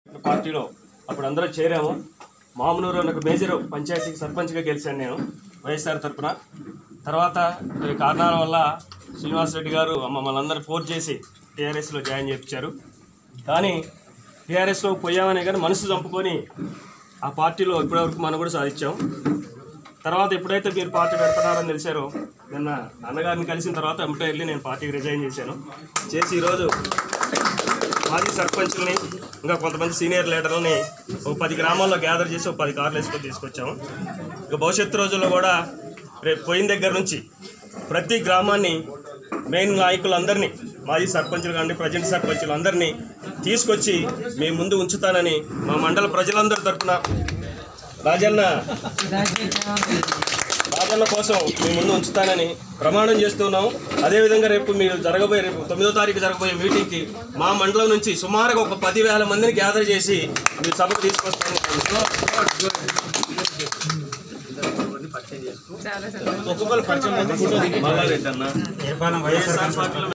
పార్టీలో అప్పుడు అందరూ చేరాము మామనూరు నాకు మేజర్ పంచాయతీకి సర్పంచ్గా గెలిచాను నేను వైఎస్ఆర్ తరపున తర్వాత కొన్ని కారణాల వల్ల శ్రీనివాస్ రెడ్డి గారు మమ్మల్ని అందరూ ఫోర్స్ చేసి టీఆర్ఎస్లో జాయిన్ చేయించారు కానీ టీఆర్ఎస్లో పోయామనే కానీ మనసు చంపుకొని ఆ పార్టీలో ఇప్పటివరకు మనం కూడా సాధించాం తర్వాత ఎప్పుడైతే మీరు పార్టీ పెడుతున్నారని తెలిసారో నిన్న అన్నగారిని కలిసిన తర్వాత ఎమ్మటే వెళ్ళి నేను పార్టీకి రిజైన్ చేశాను చేసి ఈరోజు మాజీ సర్పంచుల్ని ఇంకా కొంతమంది సీనియర్ లీడర్లని ఒక పది గ్రామాల్లో గ్యాదర్ చేసి ఒక పది కార్లు వేసుకొని తీసుకొచ్చాము ఇక భవిష్యత్తు రోజుల్లో కూడా రేపు పోయిన దగ్గర నుంచి ప్రతి గ్రామాన్ని మెయిన్ నాయకులందరినీ మాజీ సర్పంచులు కానీ ప్రజెంట్ సర్పంచులు అందరినీ తీసుకొచ్చి మీ ముందు ఉంచుతానని మా మండల ప్రజలందరి తరపున రాజన్న రాజన్న కోసం మీ ముందు ఉంచుతానని ప్రమాణం చేస్తున్నాం అదేవిధంగా రేపు మీరు జరగబోయే రేపు తొమ్మిదో తారీఖు జరగబోయే మీటింగ్కి మా మండలం నుంచి సుమారుగా ఒక పదివేల మందిని గ్యాదర్ చేసి మీరు సభకు తీసుకొస్తాను ఒక్కొక్కరు పరిచయం మల్లారెడ్డి అన్న వైఎస్ఆర్ పార్టీలో